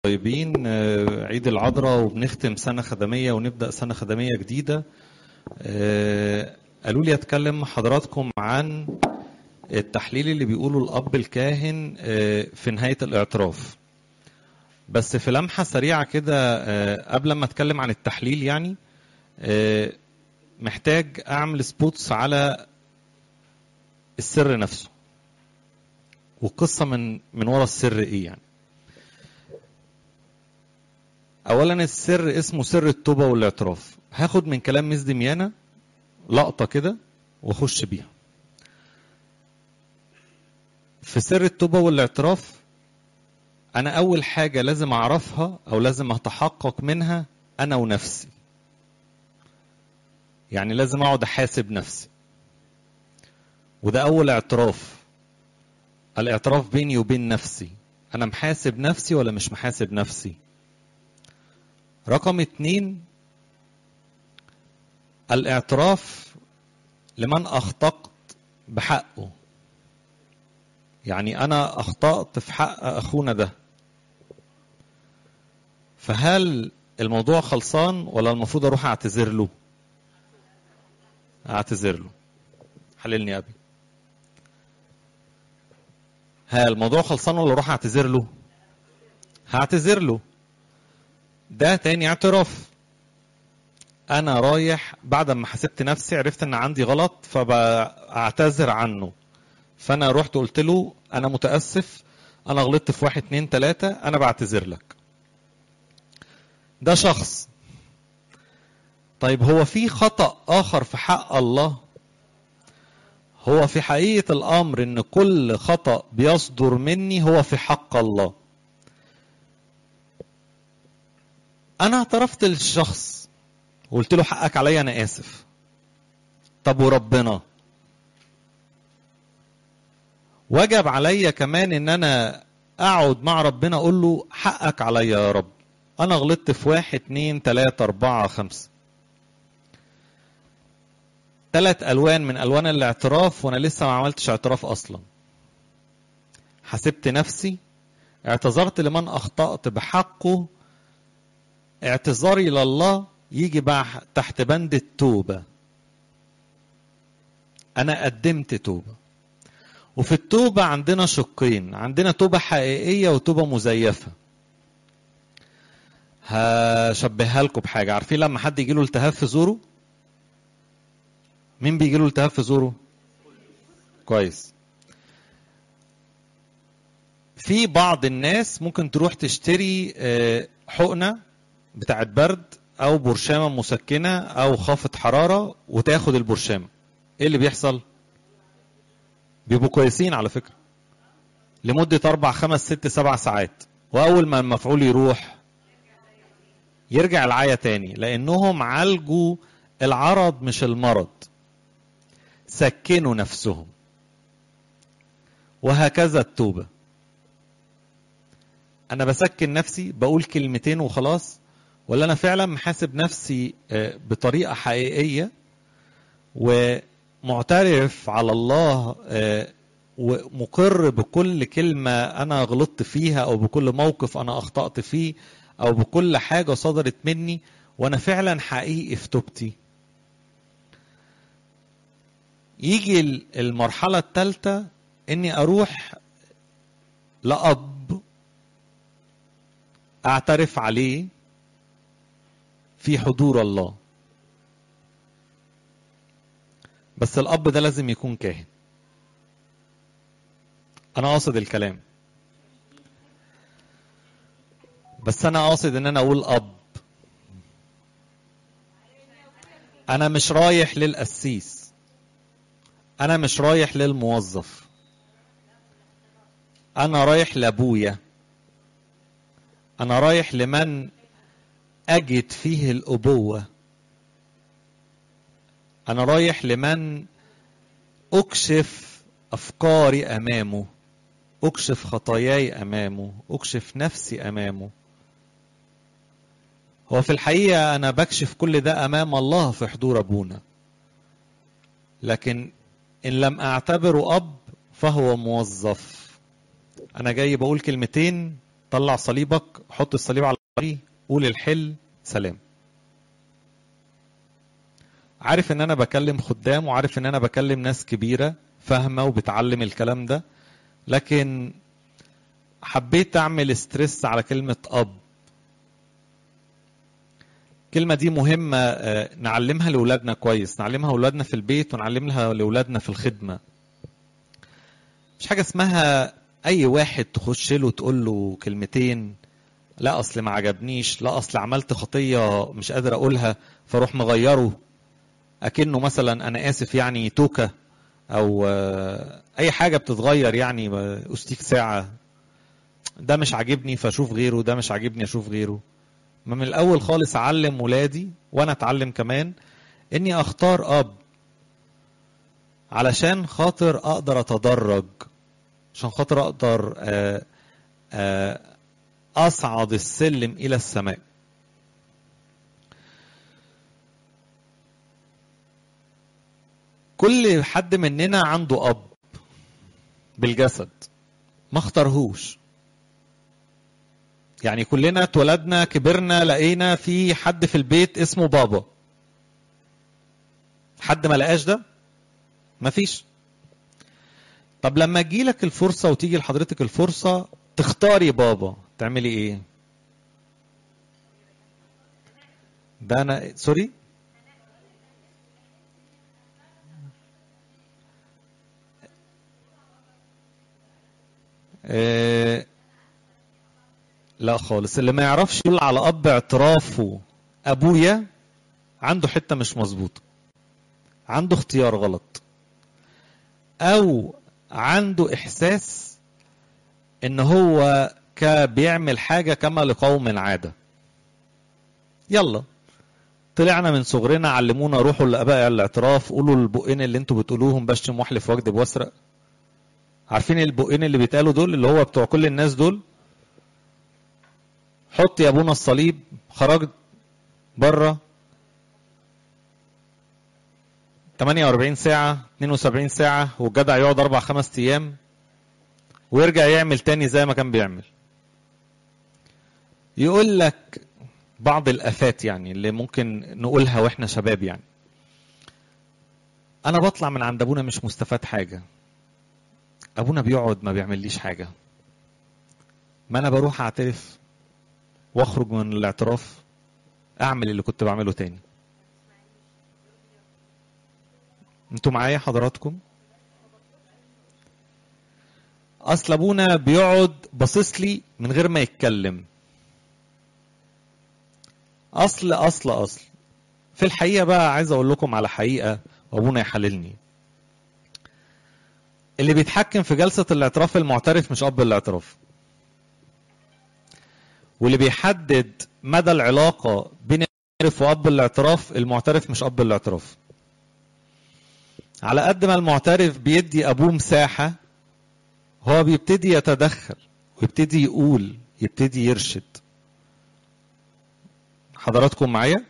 طيبين آه، عيد العذراء وبنختم سنة خدمية ونبدأ سنة خدمية جديدة آه، قالوا لي أتكلم مع حضراتكم عن التحليل اللي بيقوله الأب الكاهن آه، في نهاية الاعتراف بس في لمحة سريعة كده آه، قبل ما أتكلم عن التحليل يعني آه، محتاج أعمل سبوتس على السر نفسه والقصة من من ورا السر إيه يعني اولا السر اسمه سر التوبه والاعتراف هاخد من كلام ميس دميانه لقطه كده واخش بيها في سر التوبه والاعتراف انا اول حاجه لازم اعرفها او لازم اتحقق منها انا ونفسي يعني لازم اقعد احاسب نفسي وده اول اعتراف الاعتراف بيني وبين نفسي انا محاسب نفسي ولا مش محاسب نفسي رقم اتنين الاعتراف لمن اخطأت بحقه يعني انا اخطأت في حق اخونا ده فهل الموضوع خلصان ولا المفروض اروح اعتذر له اعتذر له حللني يا ابي ها الموضوع خلصان ولا اروح اعتذر له هعتذر له ده تاني اعتراف انا رايح بعد ما حسبت نفسي عرفت ان عندي غلط فبعتذر عنه فانا رحت قلت له انا متاسف انا غلطت في واحد اتنين تلاته انا بعتذر لك ده شخص طيب هو في خطأ آخر في حق الله هو في حقيقة الأمر إن كل خطأ بيصدر مني هو في حق الله انا اعترفت للشخص وقلت له حقك عليا انا اسف طب وربنا وجب عليا كمان ان انا اقعد مع ربنا اقول له حقك عليا يا رب انا غلطت في واحد اتنين تلاتة اربعة خمسة تلات الوان من الوان الاعتراف وانا لسه ما عملتش اعتراف اصلا حسبت نفسي اعتذرت لمن اخطأت بحقه اعتذاري لله يجي بقى تحت بند التوبة أنا قدمت توبة وفي التوبة عندنا شقين عندنا توبة حقيقية وتوبة مزيفة هشبهها لكم بحاجة عارفين لما حد يجي له التهاب في زوره مين بيجي له التهاب في زوره كويس في بعض الناس ممكن تروح تشتري حقنه بتاعت برد او برشامه مسكنه او خافض حراره وتاخد البرشامه ايه اللي بيحصل بيبقوا كويسين على فكره لمده اربع خمس ست سبع ساعات واول ما المفعول يروح يرجع العيا تاني لانهم عالجوا العرض مش المرض سكنوا نفسهم وهكذا التوبه انا بسكن نفسي بقول كلمتين وخلاص ولا انا فعلا محاسب نفسي بطريقه حقيقيه ومعترف على الله ومقر بكل كلمه انا غلطت فيها او بكل موقف انا اخطات فيه او بكل حاجه صدرت مني وانا فعلا حقيقي في توبتي يجي المرحله الثالثه اني اروح لاب اعترف عليه في حضور الله بس الاب ده لازم يكون كاهن انا قاصد الكلام بس انا قاصد ان انا اقول اب انا مش رايح للقسيس انا مش رايح للموظف انا رايح لابويا انا رايح لمن اجد فيه الابوه انا رايح لمن اكشف افكاري امامه اكشف خطاياي امامه اكشف نفسي امامه هو في الحقيقه انا بكشف كل ده امام الله في حضور ابونا لكن ان لم اعتبره اب فهو موظف انا جاي بقول كلمتين طلع صليبك حط الصليب على الطريق قول الحل سلام عارف ان انا بكلم خدام وعارف ان انا بكلم ناس كبيره فاهمه وبتعلم الكلام ده لكن حبيت اعمل ستريس على كلمه اب الكلمه دي مهمه آه، نعلمها لاولادنا كويس نعلمها لاولادنا في البيت ونعلمها لاولادنا في الخدمه مش حاجه اسمها اي واحد تخش له تقول له كلمتين لا اصل ما عجبنيش لا اصل عملت خطيه مش قادر اقولها فاروح مغيره اكنه مثلا انا اسف يعني توكه او آه، اي حاجه بتتغير يعني آه، استيك ساعه ده مش عاجبني فاشوف غيره ده مش عاجبني اشوف غيره ما من الاول خالص اعلم ولادي وانا اتعلم كمان اني اختار اب علشان خاطر اقدر اتدرج عشان خاطر اقدر آه، آه، اصعد السلم الى السماء كل حد مننا عنده اب بالجسد ما اختارهوش يعني كلنا اتولدنا كبرنا لقينا في حد في البيت اسمه بابا حد ما لقاش ده مفيش طب لما تجيلك الفرصة وتيجي لحضرتك الفرصة تختاري بابا تعملي ايه ده انا سوري آه، لا خالص اللي ما يعرفش يقول على اب اعترافه ابويا عنده حته مش مظبوطه عنده اختيار غلط او عنده احساس ان هو ك بيعمل حاجه كما لقوم عاده يلا طلعنا من صغرنا علمونا روحوا لاباء الاعتراف قولوا البقين اللي انتوا بتقولوهم بشتم واحلف واكذب واسرق عارفين البقين اللي بيتقالوا دول اللي هو بتوع كل الناس دول حط يا ابونا الصليب خرجت بره 48 ساعة 72 ساعة والجدع يقعد أربع خمس أيام ويرجع يعمل تاني زي ما كان بيعمل يقول لك بعض الآفات يعني اللي ممكن نقولها وإحنا شباب يعني أنا بطلع من عند أبونا مش مستفاد حاجة أبونا بيقعد ما بيعمليش حاجة ما أنا بروح أعترف واخرج من الاعتراف اعمل اللي كنت بعمله تاني انتوا معايا حضراتكم اصل ابونا بيقعد باصص لي من غير ما يتكلم اصل اصل اصل في الحقيقه بقى عايز اقول لكم على حقيقه وابونا يحللني اللي بيتحكم في جلسه الاعتراف المعترف مش اب الاعتراف واللي بيحدد مدى العلاقة بين المعترف وأب الاعتراف المعترف مش أب الاعتراف على قد ما المعترف بيدي أبوه مساحة هو بيبتدي يتدخل ويبتدي يقول يبتدي يرشد حضراتكم معايا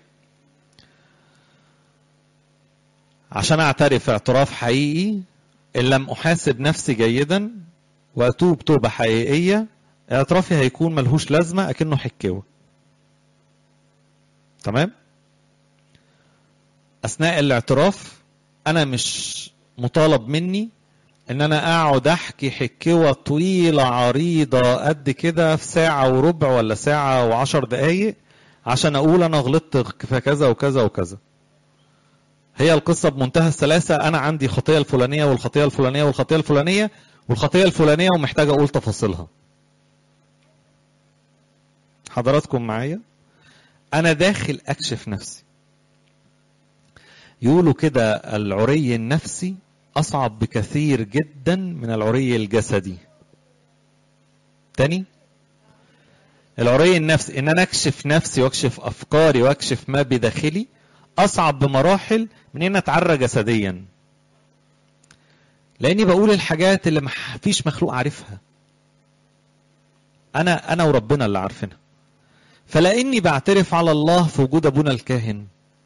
عشان اعترف اعتراف حقيقي ان لم احاسب نفسي جيدا واتوب توبه حقيقيه اعترافي هيكون ملهوش لازمة أكنه حكاوة تمام أثناء الاعتراف أنا مش مطالب مني إن أنا أقعد أحكي حكاوة طويلة عريضة قد كده في ساعة وربع ولا ساعة وعشر دقايق عشان أقول أنا غلطت في كذا وكذا وكذا هي القصة بمنتهى السلاسة أنا عندي خطية الفلانية والخطية الفلانية والخطية الفلانية والخطية الفلانية ومحتاج أقول تفاصيلها حضراتكم معايا انا داخل اكشف نفسي يقولوا كده العري النفسي اصعب بكثير جدا من العري الجسدي تاني العري النفسي ان انا اكشف نفسي واكشف افكاري واكشف ما بداخلي اصعب بمراحل من ان اتعرى جسديا لاني بقول الحاجات اللي مفيش مخلوق عارفها انا انا وربنا اللي عارفينها فلاني بعترف على الله في وجود ابونا الكاهن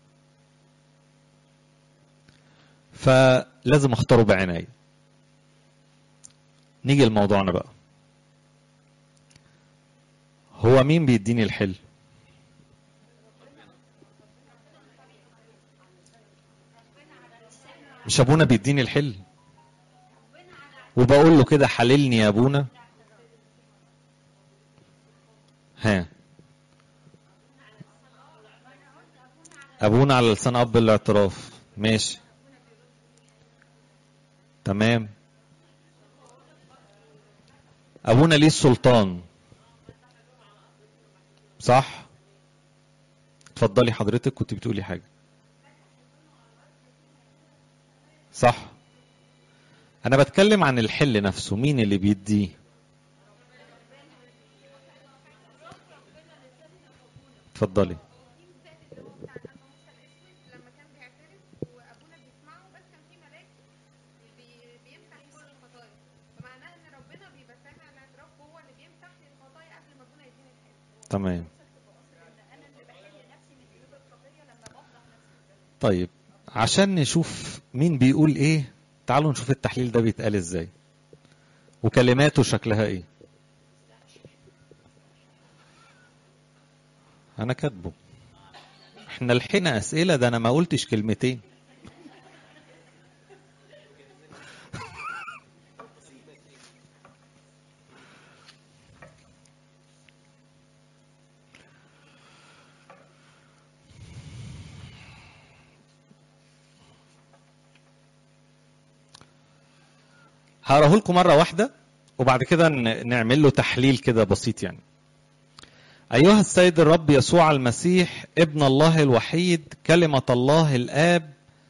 فلازم اختاره بعناية نيجي لموضوعنا بقى هو مين بيديني الحل مش ابونا بيديني الحل وبقول له كده حللني يا ابونا ها ابونا على لسان اب الاعتراف ماشي تمام ابونا ليه السلطان صح اتفضلي حضرتك كنت بتقولي حاجه صح انا بتكلم عن الحل نفسه مين اللي بيديه اتفضلي لما كان بيعترف وابونا بيسمعه بس كان في ملاك بي- بيمسح كل الخطايا فمعناه ان ربنا بيبقى سامع الاعتراف هو اللي بيمسح لي الخطايا قبل ما ابونا يديني الحل تمام انا اللي بحل نفسي من ذنوب الخطيه لما بفضح نفسي طيب عشان نشوف مين بيقول ايه تعالوا نشوف التحليل ده بيتقال ازاي وكلماته شكلها ايه انا كاتبه احنا لحقنا اسئله ده انا ما قلتش كلمتين هقراه لكم مرة واحدة وبعد كده ن- نعمل له تحليل كده بسيط يعني. أيها السيد الرب يسوع المسيح ابن الله الوحيد كلمة الله الآب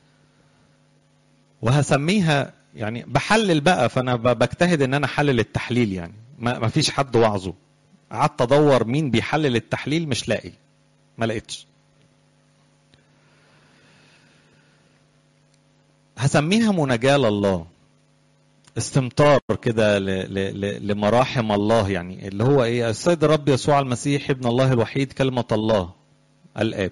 وهسميها يعني بحلل بقى فأنا ب- بجتهد إن أنا أحلل التحليل يعني ما ما فيش حد وعظه. قعدت أدور مين بيحلل التحليل مش لاقي. ما لقيتش. هسميها مناجاة لله. استمطار كده ل- ل- ل- لمراحم الله يعني اللي هو ايه السيد الرب يسوع المسيح ابن الله الوحيد كلمة الله الآب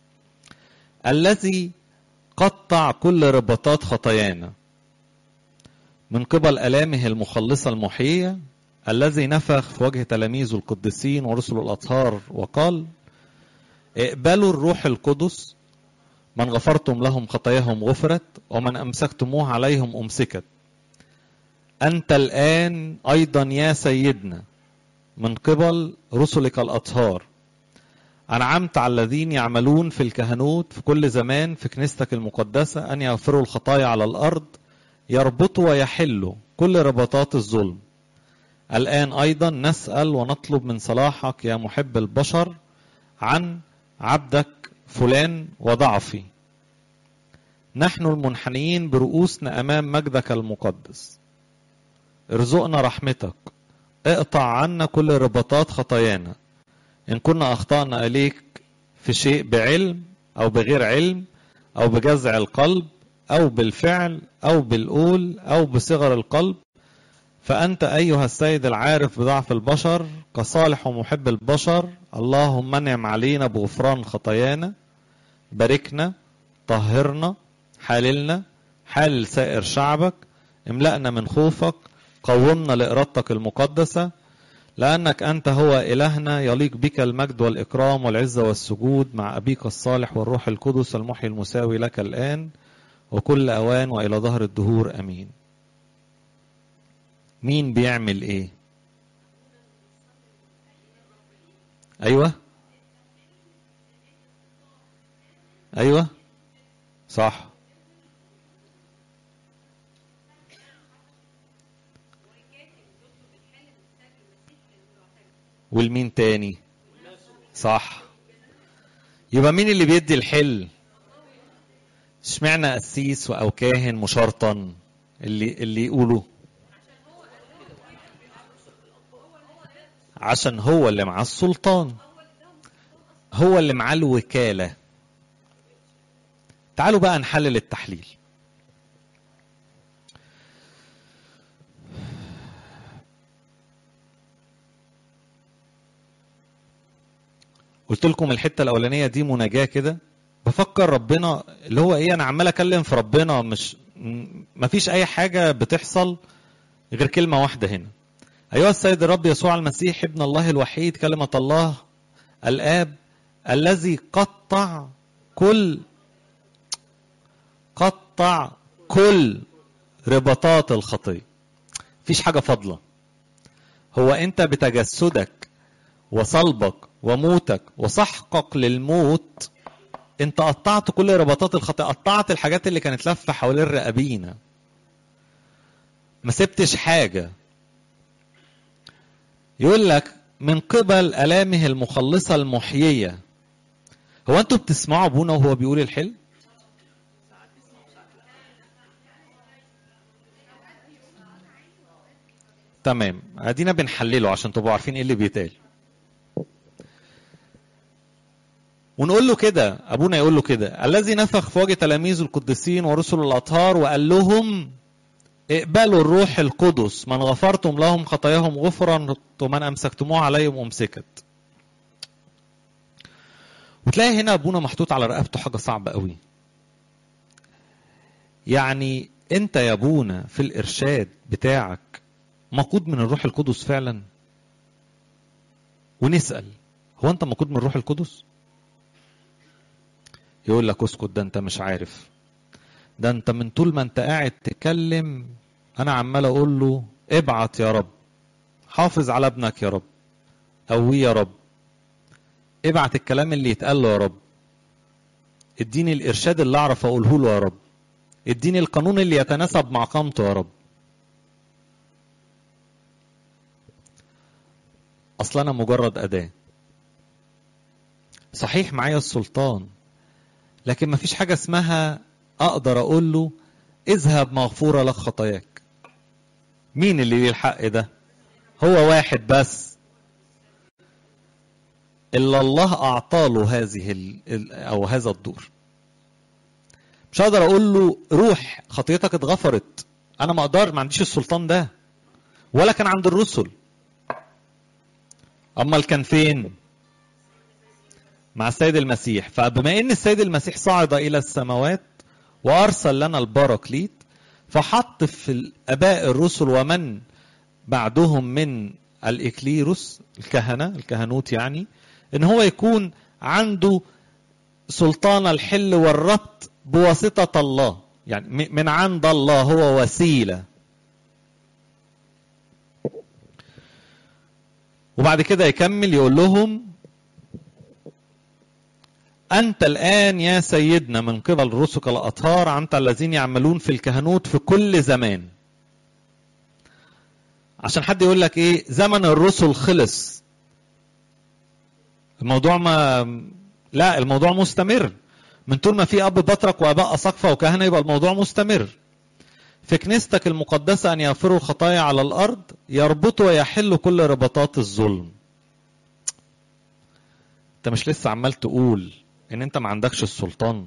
الذي قطع كل رباطات خطايانا من قبل آلامه المخلصة المحيية الذي نفخ في وجه تلاميذه القديسين ورسل الأطهار وقال اقبلوا الروح القدس من غفرتم لهم خطاياهم غفرت ومن أمسكتموه عليهم أمسكت أنت الآن أيضا يا سيدنا من قبل رسلك الأطهار أنعمت على الذين يعملون في الكهنوت في كل زمان في كنيستك المقدسة أن يغفروا الخطايا على الأرض يربطوا ويحلوا كل رباطات الظلم الآن أيضا نسأل ونطلب من صلاحك يا محب البشر عن عبدك فلان وضعفي نحن المنحنيين برؤوسنا أمام مجدك المقدس ارزقنا رحمتك اقطع عنا كل رباطات خطايانا ان كنا اخطانا اليك في شيء بعلم او بغير علم او بجزع القلب او بالفعل او بالقول او بصغر القلب فانت ايها السيد العارف بضعف البشر كصالح ومحب البشر اللهم انعم علينا بغفران خطايانا باركنا طهرنا حاللنا حالل سائر شعبك املأنا من خوفك قومنا لإرادتك المقدسة لأنك أنت هو إلهنا يليق بك المجد والإكرام والعزة والسجود مع أبيك الصالح والروح القدس المحيي المساوي لك الآن وكل أوان وإلى ظهر الدهور أمين مين بيعمل إيه أيوة أيوة صح والمين تاني صح يبقى مين اللي بيدي الحل اشمعنى قسيس او كاهن مشرطن اللي اللي يقولوا عشان هو اللي معاه السلطان هو اللي معاه الوكالة تعالوا بقى نحلل التحليل قلت لكم الحته الاولانيه دي مناجاه كده بفكر ربنا اللي هو ايه انا عمال اكلم في ربنا مش م- مفيش اي حاجه بتحصل غير كلمه واحده هنا أيها السيد الرب يسوع المسيح ابن الله الوحيد كلمة الله الآب الذي قطع كل قطع كل رباطات الخطية مفيش حاجة فاضلة هو أنت بتجسدك وصلبك وموتك وسحقك للموت انت قطعت كل رباطات الخطيئة قطعت الحاجات اللي كانت لفة حوالين رقابينا ما سبتش حاجة يقول لك من قبل آلامه المخلصة المحيية هو انتوا بتسمعوا ابونا وهو بيقول الحلم تمام ادينا بنحلله عشان تبقوا عارفين ايه اللي بيتقال ونقول له كده ابونا يقول له كده الذي نفخ في وجه تلاميذ القديسين ورسل الاطهار وقال لهم اقبلوا الروح القدس من غفرتم لهم خطاياهم غفرا ومن امسكتموه عليهم امسكت وتلاقي هنا ابونا محطوط على رقبته حاجه صعبه قوي يعني انت يا ابونا في الارشاد بتاعك مقود من الروح القدس فعلا ونسال هو انت مقود من الروح القدس يقول لك اسكت ده انت مش عارف ده انت من طول ما انت قاعد تكلم انا عمال اقول له ابعت يا رب حافظ على ابنك يا رب قويه يا رب ابعت الكلام اللي يتقال له يا رب اديني الارشاد اللي اعرف اقوله له يا رب اديني القانون اللي يتناسب مع قامته يا رب اصل انا مجرد اداه صحيح معايا السلطان لكن ما فيش حاجه اسمها اقدر اقول له اذهب مغفوره لك خطاياك مين اللي ليه الحق ده هو واحد بس الا الله اعطى له هذه ال... او هذا الدور مش هقدر اقول له روح خطيتك اتغفرت انا ما اقدر ما عنديش السلطان ده ولا كان عند الرسل امال كان فين مع السيد المسيح فبما ان السيد المسيح صعد الى السماوات وارسل لنا البراكليت فحط في الاباء الرسل ومن بعدهم من الاكليروس الكهنه الكهنوت يعني ان هو يكون عنده سلطان الحل والربط بواسطه الله يعني من عند الله هو وسيله وبعد كده يكمل يقول لهم أنت الآن يا سيدنا من قبل رسلك الأطهار أنت الذين يعملون في الكهنوت في كل زمان عشان حد يقول لك إيه زمن الرسل خلص الموضوع ما لا الموضوع مستمر من طول ما في أب بطرك وآباء أساقفة وكهنة يبقى الموضوع مستمر في كنيستك المقدسة أن يغفروا الخطايا على الأرض يربطوا ويحلوا كل رباطات الظلم أنت مش لسه عمال تقول ان انت ما عندكش السلطان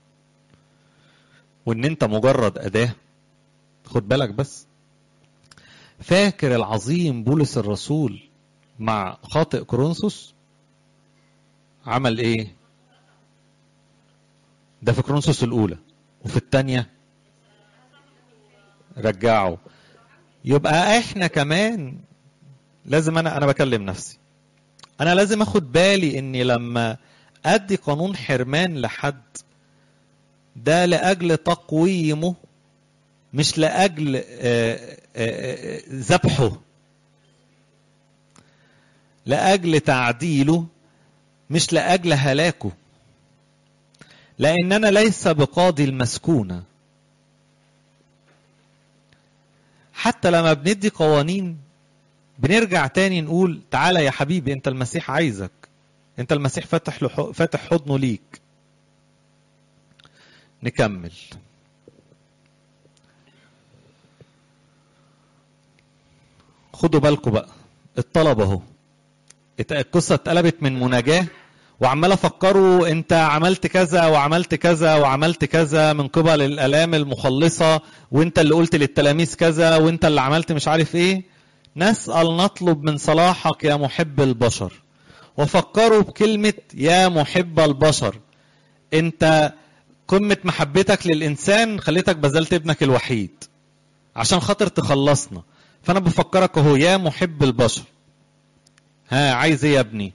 وان انت مجرد اداه خد بالك بس فاكر العظيم بولس الرسول مع خاطئ كورنثوس عمل ايه ده في كورنثوس الاولى وفي الثانيه رجعه يبقى احنا كمان لازم انا انا بكلم نفسي انا لازم اخد بالي اني لما ادي قانون حرمان لحد ده لاجل تقويمه مش لاجل ذبحه لاجل تعديله مش لاجل هلاكه لاننا ليس بقاضي المسكونه حتى لما بندي قوانين بنرجع تاني نقول تعالى يا حبيبي انت المسيح عايزك انت المسيح فاتح له فاتح حضنه ليك نكمل خدوا بالكم بقى الطلب اهو القصه اتقلبت من مناجاه وعمال افكروا انت عملت كذا وعملت كذا وعملت كذا من قبل الالام المخلصه وانت اللي قلت للتلاميذ كذا وانت اللي عملت مش عارف ايه نسال نطلب من صلاحك يا محب البشر وفكروا بكلمة يا محب البشر انت قمة محبتك للإنسان خليتك بذلت ابنك الوحيد عشان خاطر تخلصنا فانا بفكرك اهو يا محب البشر ها عايز ايه يا ابني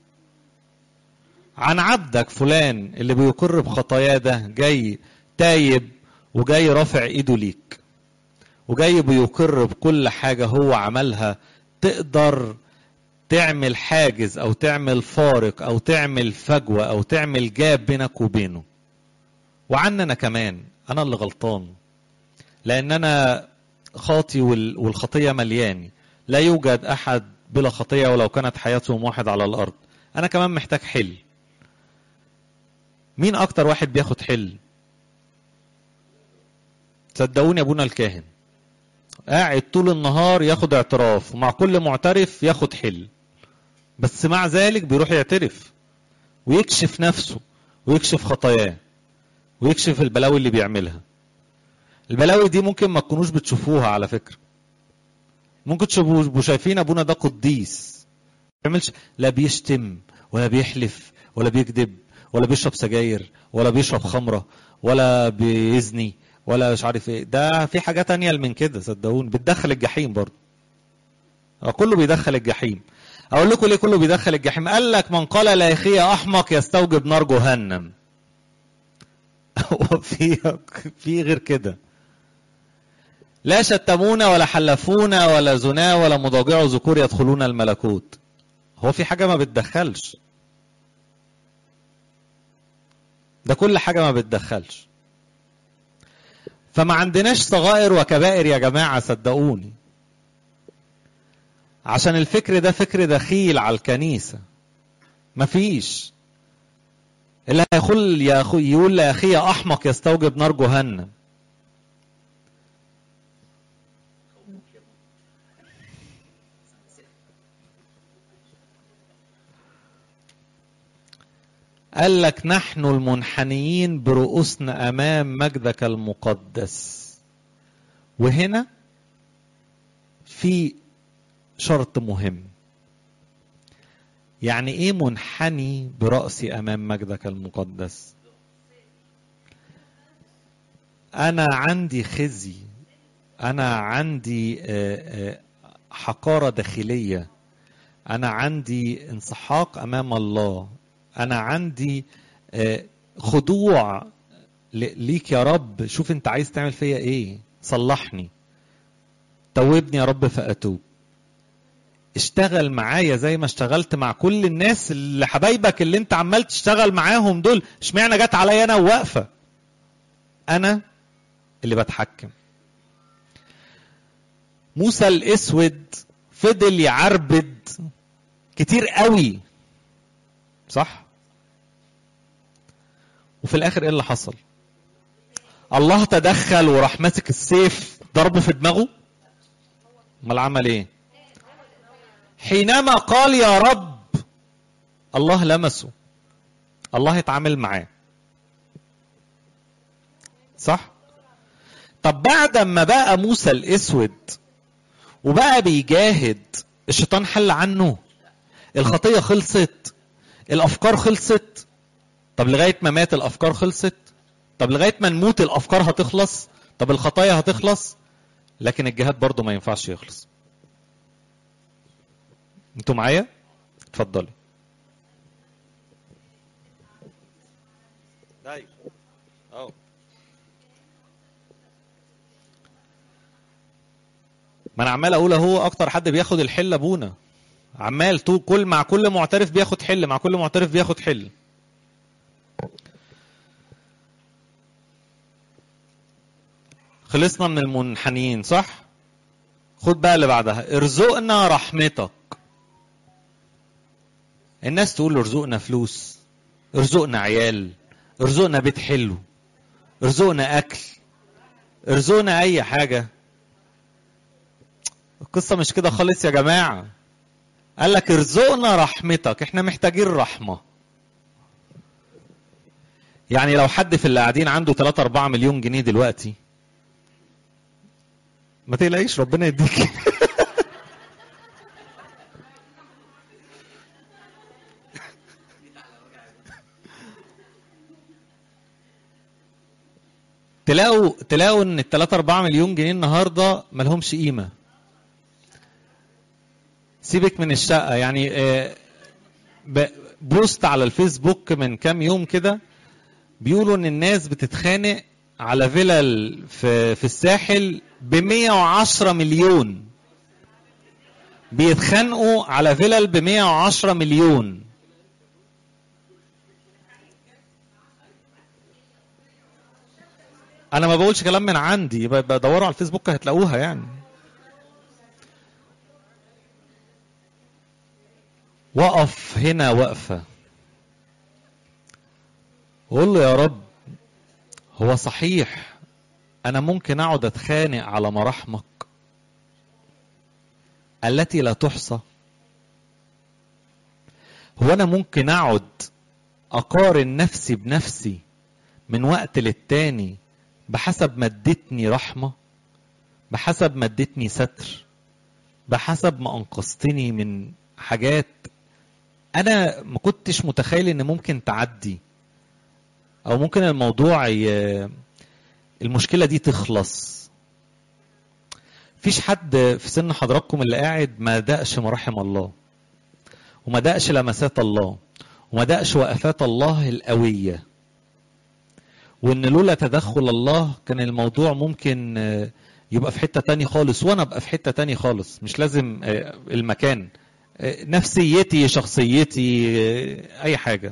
عن عبدك فلان اللي بيقر بخطاياه ده جاي تايب وجاي رافع ايده ليك وجاي بيقر بكل حاجة هو عملها تقدر تعمل حاجز او تعمل فارق او تعمل فجوة او تعمل جاب بينك وبينه وعننا كمان انا اللي غلطان لان انا خاطي وال- والخطية ملياني لا يوجد احد بلا خطية ولو كانت حياتهم واحد على الارض انا كمان محتاج حل مين اكتر واحد بياخد حل صدقوني ابونا الكاهن قاعد طول النهار ياخد اعتراف ومع كل معترف ياخد حل بس مع ذلك بيروح يعترف ويكشف نفسه ويكشف خطاياه ويكشف البلاوي اللي بيعملها البلاوي دي ممكن ما تكونوش بتشوفوها على فكرة ممكن تشوفوا شايفين ابونا ده قديس ما بيعملش لا بيشتم ولا بيحلف ولا بيكذب ولا بيشرب سجاير ولا بيشرب خمرة ولا بيزني ولا مش عارف ايه ده في حاجة تانية من كده صدقوني بتدخل الجحيم برضه آه، كله بيدخل الجحيم اقول لكم ليه كله بيدخل الجحيم قال لك من قال لا اخي احمق يستوجب نار جهنم في في غير كده لا شتمون ولا حلفون ولا زنا ولا مضاجع ذكور يدخلون الملكوت هو في حاجة ما بتدخلش ده كل حاجة ما بتدخلش فما عندناش صغائر وكبائر يا جماعة صدقوني عشان الفكر ده فكر دخيل على الكنيسة مفيش اللي هيقول يا أخو يقول يا أخي يا أحمق يستوجب نار جهنم قال لك نحن المنحنيين برؤوسنا امام مجدك المقدس وهنا في شرط مهم يعني ايه منحني براسي امام مجدك المقدس انا عندي خزي انا عندي آه، آه، حقاره داخليه انا عندي انسحاق امام الله انا عندي آه، خضوع ل- ليك يا رب شوف انت عايز تعمل فيا ايه صلحني توبني يا رب فاتوب اشتغل معايا زي ما اشتغلت مع كل الناس اللي حبايبك اللي انت عمال تشتغل معاهم دول اشمعنى جت عليا انا وواقفه انا اللي بتحكم موسى الاسود فضل يعربد كتير قوي صح وفي الاخر ايه اللي حصل الله تدخل وراح ماسك السيف ضربه في دماغه امال عمل ايه حينما قال يا رب الله لمسه الله اتعامل معاه صح طب بعد ما بقى موسى الاسود وبقى بيجاهد الشيطان حل عنه الخطيه خلصت الافكار خلصت طب لغايه ما مات الافكار خلصت طب لغايه ما نموت الافكار هتخلص طب الخطايا هتخلص لكن الجهاد برضه ما ينفعش يخلص انتوا معايا اتفضلي ايوه اه ما انا عمال اقول اهو اكتر حد بياخد الحل ابونا عمال طول كل مع كل معترف بياخد حل مع كل معترف بياخد حل خلصنا من المنحنيين صح خد بقى اللي بعدها ارزقنا رحمتك الناس تقول ارزقنا فلوس ارزقنا عيال ارزقنا بيت حلو ارزقنا اكل ارزقنا اي حاجه القصه مش كده خالص يا جماعه قال لك ارزقنا رحمتك احنا محتاجين رحمه يعني لو حد في اللي قاعدين عنده 3 4 مليون جنيه دلوقتي ما تقلقيش ربنا يديك تلاقوا تلاقوا ان ال 3 4 مليون جنيه النهارده ما لهمش قيمه سيبك من الشقه يعني آه، ب- بوست على الفيسبوك من كام يوم كده بيقولوا ان الناس بتتخانق على فيلل في في الساحل ب 110 مليون بيتخانقوا على فيلل ب 110 مليون انا ما بقولش كلام من عندي ب- بدوروا على الفيسبوك هتلاقوها يعني وقف هنا وقفه قول له يا رب هو صحيح انا ممكن اقعد اتخانق على مراحمك التي لا تحصى هو انا ممكن اقعد اقارن نفسي بنفسي من وقت للتاني بحسب ما ادتني رحمه بحسب ما ادتني ستر بحسب ما انقذتني من حاجات انا ما كنتش متخيل ان ممكن تعدي او ممكن الموضوع ي... المشكله دي تخلص فيش حد في سن حضراتكم اللي قاعد ما دقش مراحم الله وما دقش لمسات الله وما دقش وقفات الله القويه وان لولا تدخل الله كان الموضوع ممكن آه، يبقى في حته تاني خالص وانا ابقى في حته تاني خالص مش لازم آه، المكان آه، نفسيتي شخصيتي آه، اي حاجه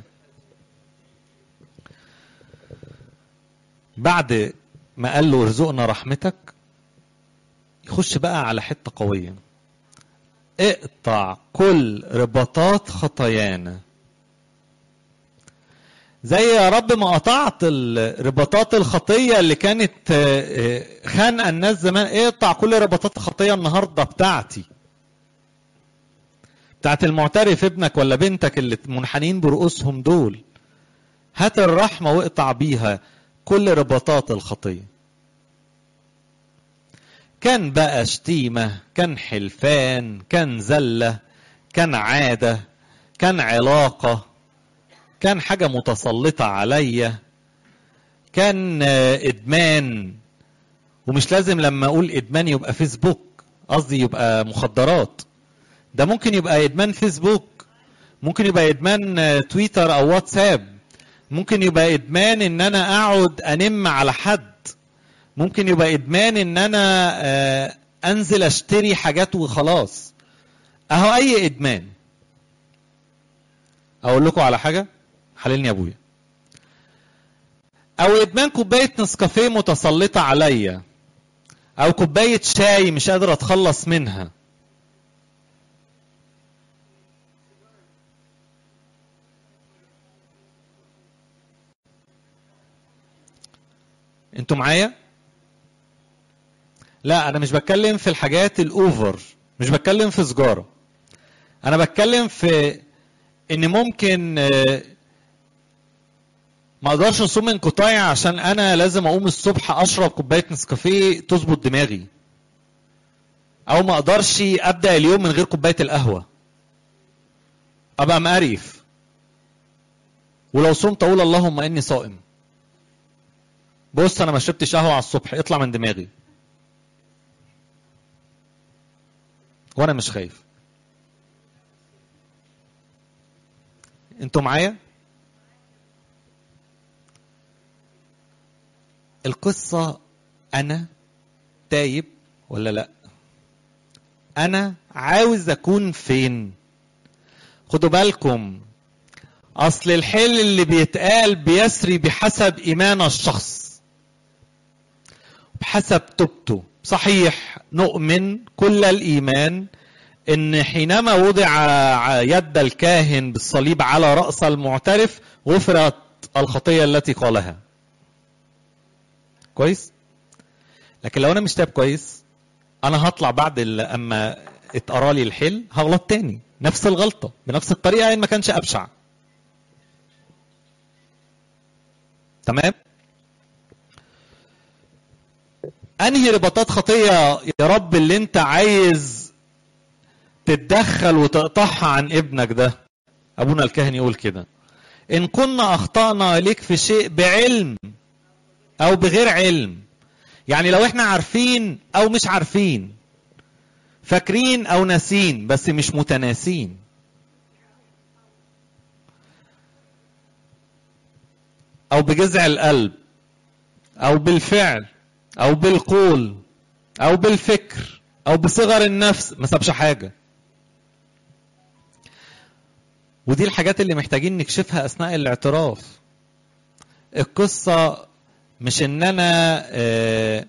بعد ما قال له ارزقنا رحمتك يخش بقى على حته قويه اقطع كل رباطات خطايانا زي يا رب ما قطعت الرباطات الخطيه اللي كانت آه، آه، خانقه الناس زمان اقطع كل رباطات الخطيه النهارده بتاعتي بتاعت المعترف ابنك ولا بنتك اللي منحنين برؤوسهم دول هات الرحمه واقطع بيها كل رباطات الخطيه كان بقى شتيمه كان حلفان كان زله كان عاده كان علاقه كان حاجه متسلطه عليا كان آه، ادمان ومش لازم لما اقول ادمان يبقى فيسبوك قصدي يبقى مخدرات ده ممكن يبقى ادمان فيسبوك ممكن يبقى ادمان آه، تويتر او واتساب ممكن يبقى ادمان ان انا اقعد انم على حد ممكن يبقى ادمان ان انا آه، انزل اشتري حاجات وخلاص اهو اي ادمان اقول لكم على حاجه حللني يا ابويا او ادمان كوبايه نسكافيه متسلطه عليا او كوبايه شاي مش قادر اتخلص منها انتوا معايا لا انا مش بتكلم في الحاجات الاوفر مش بتكلم في سجاره انا بتكلم في ان ممكن آه، ما اقدرش اصوم انقطاعي عشان انا لازم اقوم الصبح اشرب كوبايه نسكافيه تظبط دماغي او ما اقدرش ابدا اليوم من غير كوبايه القهوه ابقى مقرف ولو صمت اقول اللهم اني صائم بص انا ما شربتش قهوه على الصبح اطلع من دماغي وانا مش خايف انتوا معايا القصة أنا تايب ولا لأ؟ أنا عاوز أكون فين؟ خدوا بالكم أصل الحل اللي بيتقال بيسري بحسب إيمان الشخص بحسب توبته صحيح نؤمن كل الإيمان ان حينما وضع يد الكاهن بالصليب على راس المعترف غفرت الخطيه التي قالها كويس لكن لو انا مش تاب كويس انا هطلع بعد ال- اما اتقرا لي الحل هغلط تاني نفس الغلطه بنفس الطريقه ان ما كانش ابشع تمام انهي رباطات خطيه يا رب اللي انت عايز تتدخل وتقطعها عن ابنك ده ابونا الكاهن يقول كده ان كنا اخطانا ليك في شيء بعلم او بغير علم يعني لو احنا عارفين او مش عارفين فاكرين او ناسين بس مش متناسين او بجذع القلب او بالفعل او بالقول او بالفكر او بصغر النفس ما سابش حاجه ودي الحاجات اللي محتاجين نكشفها اثناء الاعتراف القصه مش ان انا آه،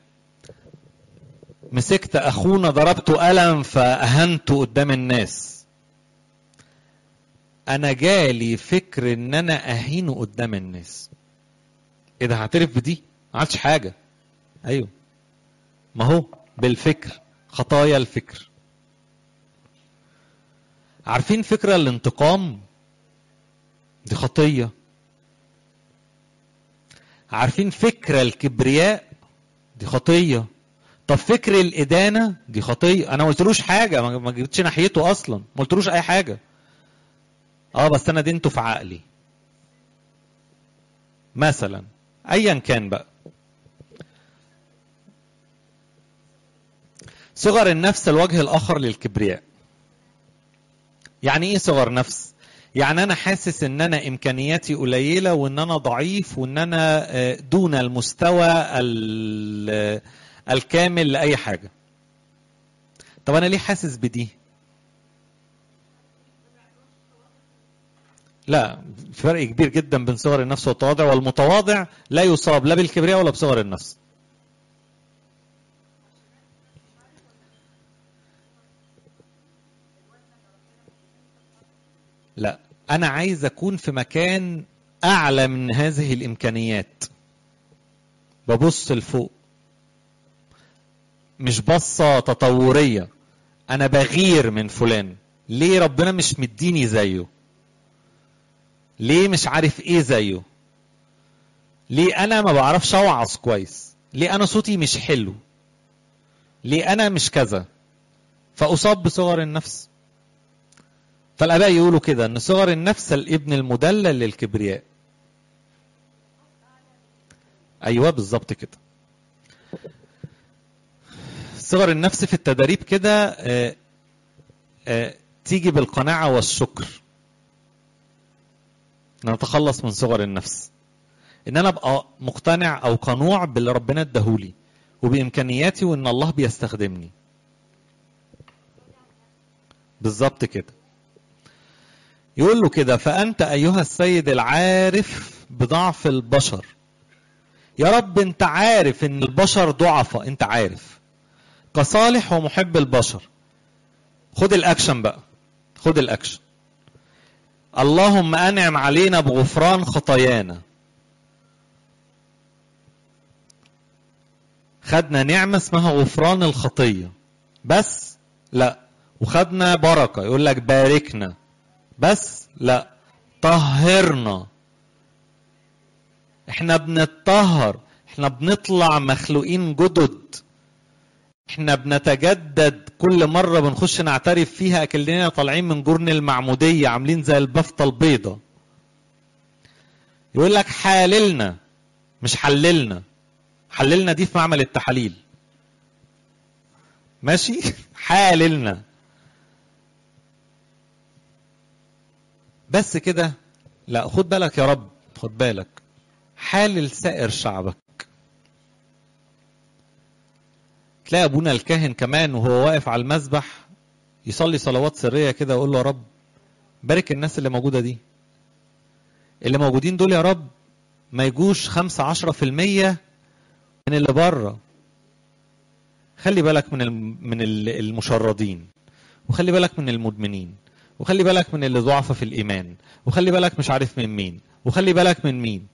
مسكت اخونا ضربته قلم فاهنته قدام الناس انا جالي فكر ان انا اهينه قدام الناس ايه ده هعترف بدي ما عملتش حاجه ايوه ما هو بالفكر خطايا الفكر عارفين فكرة الانتقام دي خطية عارفين فكرة الكبرياء دي خطية طب فكر الإدانة دي خطية أنا ما قلتلوش حاجة ما ما جبتش ناحيته أصلا ما قلتلوش أي حاجة اه بس أنا دينته في عقلي مثلا أيا كان بقى صغر النفس الوجه الآخر للكبرياء يعني ايه صغر نفس يعني انا حاسس ان انا امكانياتي قليله وان انا ضعيف وان انا آه، دون المستوى ال- الكامل لاي حاجه طب انا ليه حاسس بدي لا في فرق كبير جدا بين صغر النفس والتواضع والمتواضع لا يصاب لا بالكبرياء ولا بصغر النفس لا انا عايز اكون في مكان اعلى من هذه الامكانيات ببص لفوق مش بصة تطورية انا بغير من فلان ليه ربنا مش مديني زيه ليه مش عارف ايه زيه ليه انا ما بعرفش اوعظ كويس ليه انا صوتي مش حلو ليه انا مش كذا فاصاب بصغر النفس فالاباء يقولوا كده ان صغر النفس الابن المدلل للكبرياء ايوه بالظبط كده صغر النفس في التدريب كده آه، آه، تيجي بالقناعه والشكر ان انا اتخلص من صغر النفس ان انا ابقى مقتنع او قنوع باللي ربنا اداهولي وبامكانياتي وان الله بيستخدمني بالظبط كده يقول له كده فأنت أيها السيد العارف بضعف البشر يا رب أنت عارف إن البشر ضعفاء أنت عارف كصالح ومحب البشر خد الأكشن بقى خد الأكشن اللهم أنعم علينا بغفران خطايانا خدنا نعمة اسمها غفران الخطية بس لا وخدنا بركة يقول لك باركنا بس لا طهرنا احنا بنتطهر احنا بنطلع مخلوقين جدد احنا بنتجدد كل مرة بنخش نعترف فيها اكلنا طالعين من جرن المعمودية عاملين زي البفتة البيضة يقول لك حاللنا مش حللنا حللنا دي في معمل التحاليل ماشي حاللنا بس كده لا خد بالك يا رب خد بالك حالل سائر شعبك تلاقي ابونا الكاهن كمان وهو واقف على المذبح يصلي صلوات سريه كده ويقول له يا رب بارك الناس اللي موجوده دي اللي موجودين دول يا رب ما يجوش خمسة عشرة في المية من اللي بره خلي بالك من الم- من ال- المشردين وخلي بالك من المدمنين وخلي بالك من اللي ضعف في الايمان وخلي بالك مش عارف من مين وخلي بالك من مين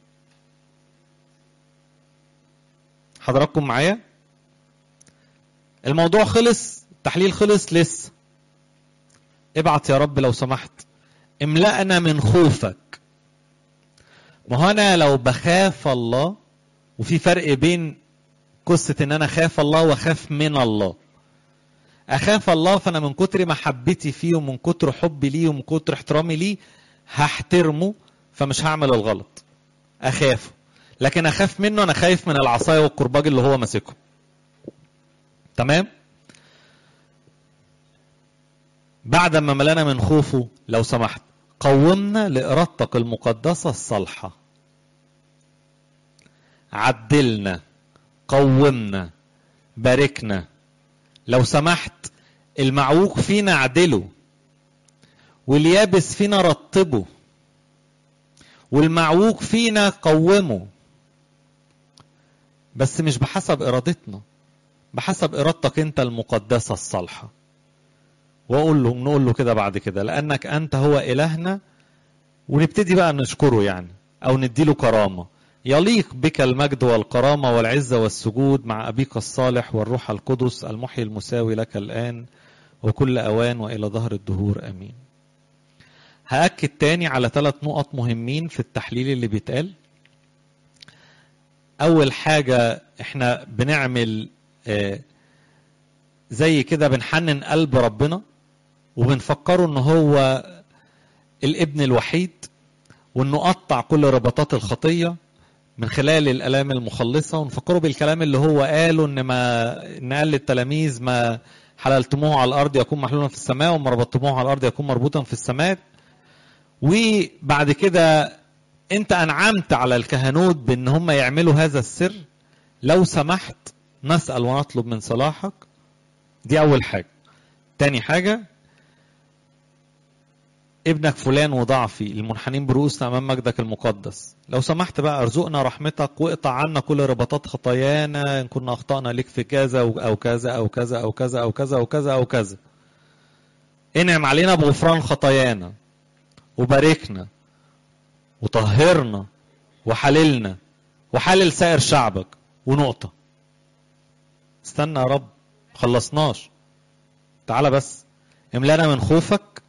حضراتكم معايا الموضوع خلص التحليل خلص لسه ابعت يا رب لو سمحت املأنا من خوفك ما هو انا لو بخاف الله وفي فرق بين قصة ان انا خاف الله واخاف من الله اخاف الله فانا من كتر محبتي فيه ومن كتر حبي ليه ومن كتر احترامي ليه هحترمه فمش هعمل الغلط اخافه لكن اخاف منه انا خايف من العصايه والكرباج اللي هو ماسكه تمام بعد ما ملانا من خوفه لو سمحت قومنا لإرادتك المقدسة الصالحة عدلنا قومنا باركنا لو سمحت المعوج فينا عدله واليابس فينا رطبه والمعوج فينا قومه بس مش بحسب ارادتنا بحسب ارادتك انت المقدسه الصالحه واقول له نقول له كده بعد كده لانك انت هو الهنا ونبتدي بقى نشكره يعني او نديله كرامه يليق بك المجد والكرامه والعزه والسجود مع ابيك الصالح والروح القدس المحيي المساوي لك الان وكل اوان والى ظهر الدهور امين هاكد تاني على ثلاث نقط مهمين في التحليل اللي بيتقال اول حاجه احنا بنعمل آه زي كده بنحنن قلب ربنا وبنفكره ان هو الابن الوحيد وانه قطع كل رباطات الخطيه من خلال الالام المخلصه ونفكره بالكلام اللي هو قاله ان ما ان قال للتلاميذ ما حللتموه على الارض يكون محلولا في السماء وما ربطتموه على الارض يكون مربوطا في السماء وبعد كده انت انعمت على الكهنوت بان هم يعملوا هذا السر لو سمحت نسال ونطلب من صلاحك دي اول حاجه تاني حاجه ابنك فلان وضعفي المنحنين برؤوسنا امام مجدك المقدس لو سمحت بقى ارزقنا رحمتك واقطع عنا كل رباطات خطايانا ان كنا اخطانا لك في كذا او كذا او كذا او كذا او كذا او كذا او كذا انعم علينا بغفران خطايانا وباركنا وطهرنا وحللنا وحلل سائر شعبك ونقطة استنى يا رب خلصناش تعالى بس املانا من خوفك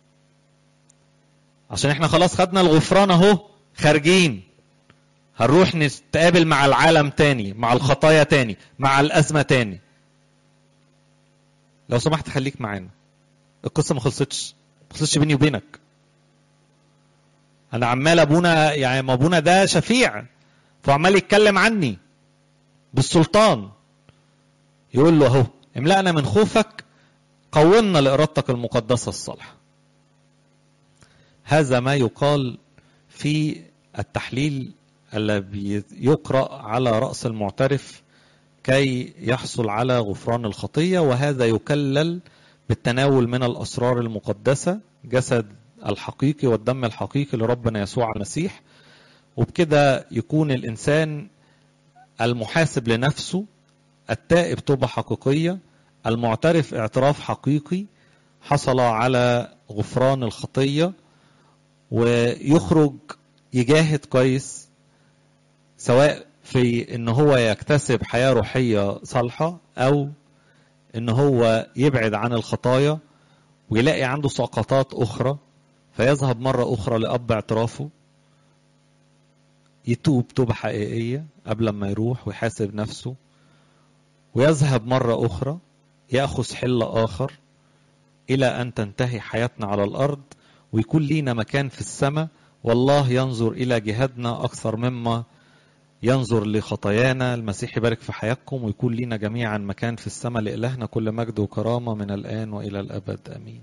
عشان احنا خلاص خدنا الغفران اهو خارجين هنروح نتقابل مع العالم تاني مع الخطايا تاني مع الأزمة تاني لو سمحت خليك معانا القصة ما خلصتش ما خلصتش بيني وبينك انا عمال ابونا يعني ما ابونا ده شفيع فعمال يتكلم عني بالسلطان يقول له اهو املأنا من خوفك قومنا لإرادتك المقدسة الصالحة هذا ما يقال في التحليل الذي يقرأ على رأس المعترف كي يحصل على غفران الخطية وهذا يكلل بالتناول من الأسرار المقدسة جسد الحقيقي والدم الحقيقي لربنا يسوع المسيح وبكده يكون الإنسان المحاسب لنفسه التائب توبة حقيقية المعترف اعتراف حقيقي حصل على غفران الخطية ويخرج يجاهد كويس سواء في ان هو يكتسب حياة روحية صالحة او ان هو يبعد عن الخطايا ويلاقي عنده سقطات اخرى فيذهب مرة اخرى لاب اعترافه يتوب توبة حقيقية قبل ما يروح ويحاسب نفسه ويذهب مرة أخرى يأخذ حل آخر إلى أن تنتهي حياتنا على الأرض ويكون لينا مكان في السماء والله ينظر إلى جهادنا أكثر مما ينظر لخطايانا المسيح يبارك في حياتكم ويكون لينا جميعا مكان في السماء لإلهنا كل مجد وكرامة من الآن وإلى الأبد أمين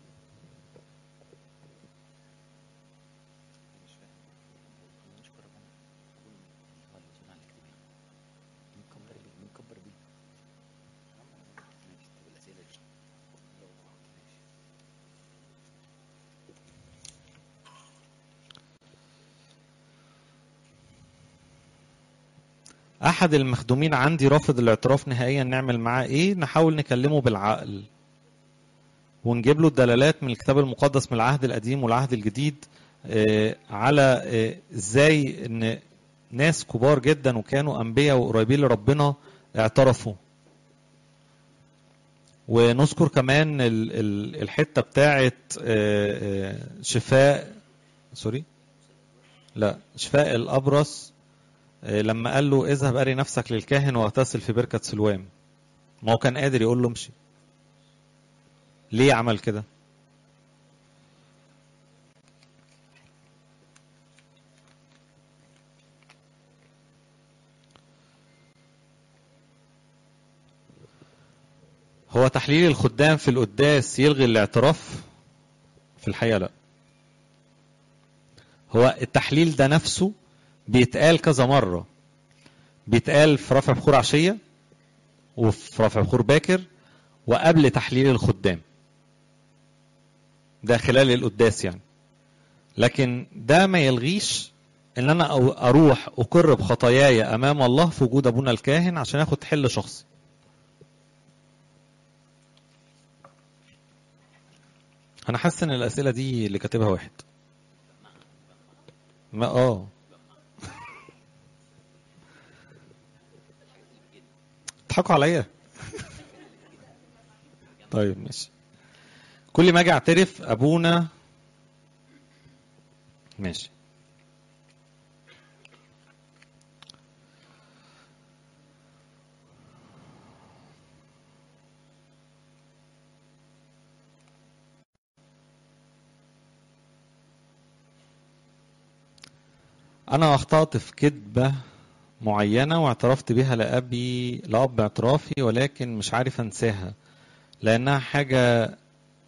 احد المخدومين عندي رافض الاعتراف نهائيا نعمل معاه ايه نحاول نكلمه بالعقل ونجيب له الدلالات من الكتاب المقدس من العهد القديم والعهد الجديد آه على آه ازاي ان ناس كبار جدا وكانوا انبياء وقريبين لربنا اعترفوا ونذكر كمان ال- ال- الحته بتاعه آه، شفاء سوري لا شفاء الابرص لما قال له اذهب اري نفسك للكاهن واغتسل في بركة سلوام ما هو كان قادر يقول له امشي ليه عمل كده هو تحليل الخدام في القداس يلغي الاعتراف في الحقيقة لا هو التحليل ده نفسه بيتقال كذا مرة بيتقال في رفع بخور عشية وفي رفع بخور باكر وقبل تحليل الخدام ده خلال القداس يعني لكن ده ما يلغيش ان انا أو- اروح اقر بخطاياي امام الله في وجود ابونا الكاهن عشان اخد حل شخصي انا حاسس ان الاسئله دي اللي كاتبها واحد ما اه اضحكوا عليا طيب ماشي كل ما اجي اعترف ابونا ماشي أنا أخطأت في كذبة معينة واعترفت بها لأبي لأب اعترافي ولكن مش عارف أنساها لأنها حاجة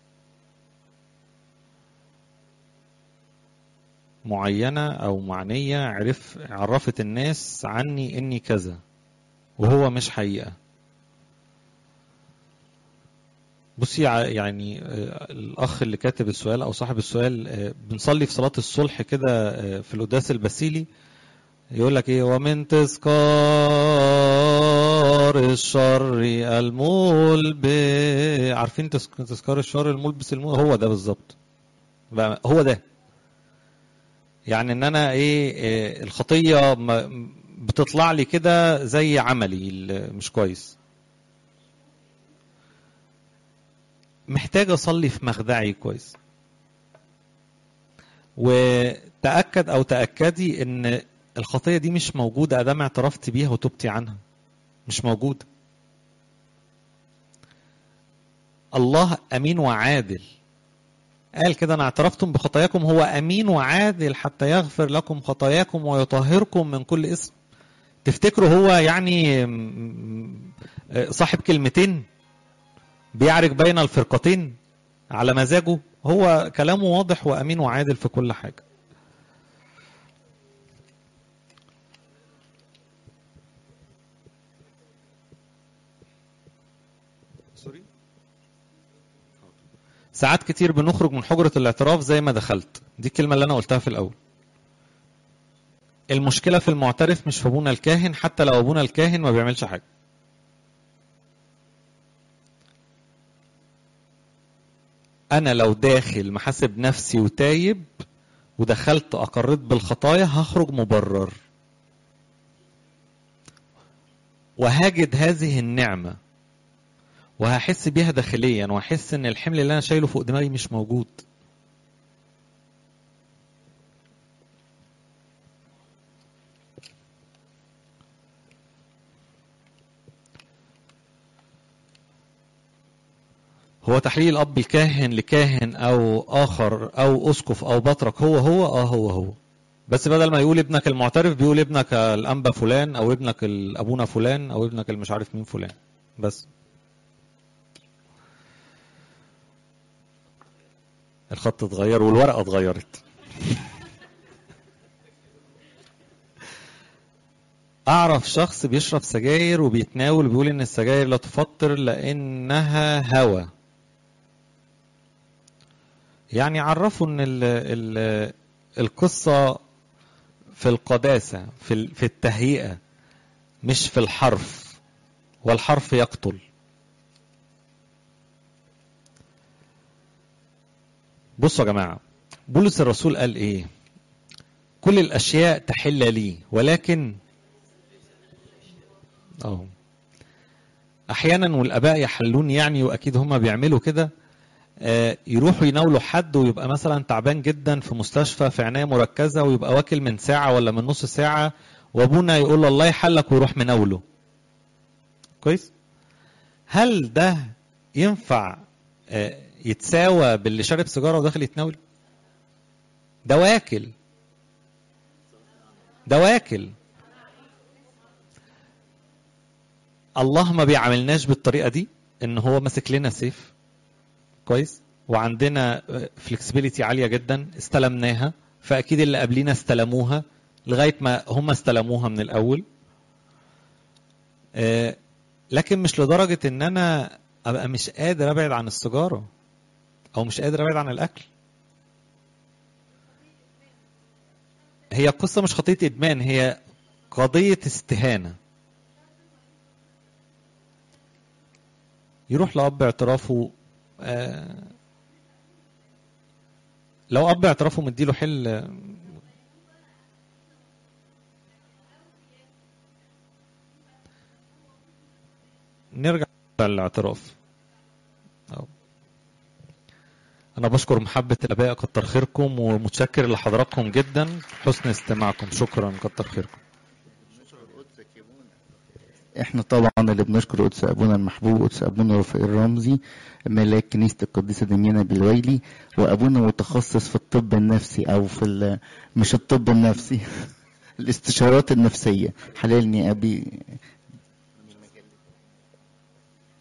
معينة أو معنية عرف عرفت الناس عني إني كذا وهو مش حقيقة بصي ع- يعني آه، الأخ اللي كاتب السؤال أو صاحب السؤال آه، بنصلي في صلاة الصلح كده آه، في القداس البسيلي يقول لك ايه ومن تذكار الشر الملب عارفين تذك- تذكار الشر الملبس الملب هو ده بالظبط بقى هو ده يعني ان انا ايه, إيه الخطيه ما- بتطلع لي كده زي عملي ال- مش كويس محتاج اصلي في مخدعي كويس وتاكد او تاكدي ان الخطيه دي مش موجوده ادام اعترفت بيها وتبتي عنها مش موجوده الله امين وعادل قال كده انا اعترفتم بخطاياكم هو امين وعادل حتى يغفر لكم خطاياكم ويطهركم من كل اسم تفتكروا هو يعني م- م- صاحب كلمتين بيعرج بين الفرقتين على مزاجه هو كلامه واضح وامين وعادل في كل حاجه سوري ساعات كتير بنخرج من حجرة الاعتراف زي ما دخلت دي الكلمة اللي أنا قلتها في الأول المشكلة في المعترف مش في أبونا الكاهن حتى لو أبونا الكاهن ما بيعملش حاجة أنا لو داخل محاسب نفسي وتايب ودخلت أقريت بالخطايا هخرج مبرر وهجد هذه النعمة وهحس بيها داخليا وهحس ان الحمل اللي انا شايله فوق دماغي مش موجود هو تحليل الاب الكاهن لكاهن او اخر او اسقف او بطرك هو هو اه هو هو بس بدل ما يقول ابنك المعترف بيقول ابنك الانبا فلان او ابنك الابونا فلان او ابنك المش عارف مين فلان بس الخط اتغير والورقه اتغيرت اعرف شخص بيشرب سجاير وبيتناول وبيقول ان السجاير لا تفطر لانها هوى يعني عرفوا ان ال ال القصه في القداسه في ال- في التهيئه مش في الحرف والحرف يقتل بصوا يا جماعه بولس الرسول قال ايه كل الاشياء تحل لي ولكن اه احيانا والاباء يحلون يعني واكيد هم بيعملوا كده آه، يروحوا يناولوا حد ويبقى مثلا تعبان جدا في مستشفى في عنايه مركزه ويبقى واكل من ساعه ولا من نص ساعه وابونا يقول له الله يحلك ويروح مناوله كويس هل ده ينفع آه، يتساوى باللي شارب سيجاره وداخل يتناول ده واكل ده واكل الله ما بيعاملناش بالطريقه دي ان هو ماسك لنا سيف كويس وعندنا فلكسبيليتي عاليه جدا استلمناها فاكيد اللي قبلينا استلموها لغايه ما هم استلموها من الاول آه، لكن مش لدرجه ان انا ابقى مش قادر ابعد عن السيجاره او مش قادر ابعد عن الاكل هي قصه مش خطيه ادمان هي قضيه استهانه يروح لاب اعترافه آه، لو اب اعترافه مديله حل آه، نرجع للاعتراف أو. انا بشكر محبة الاباء كتر خيركم ومتشكر لحضراتكم جدا حسن استماعكم شكرا كتر خيركم احنا طبعا اللي بنشكر قدس ابونا المحبوب قدس ابونا رفائيل الرمزي ملاك كنيسه القديسه دميانه بالويلي وابونا متخصص في الطب النفسي او في ال- مش الطب النفسي الاستشارات النفسيه حللني ابي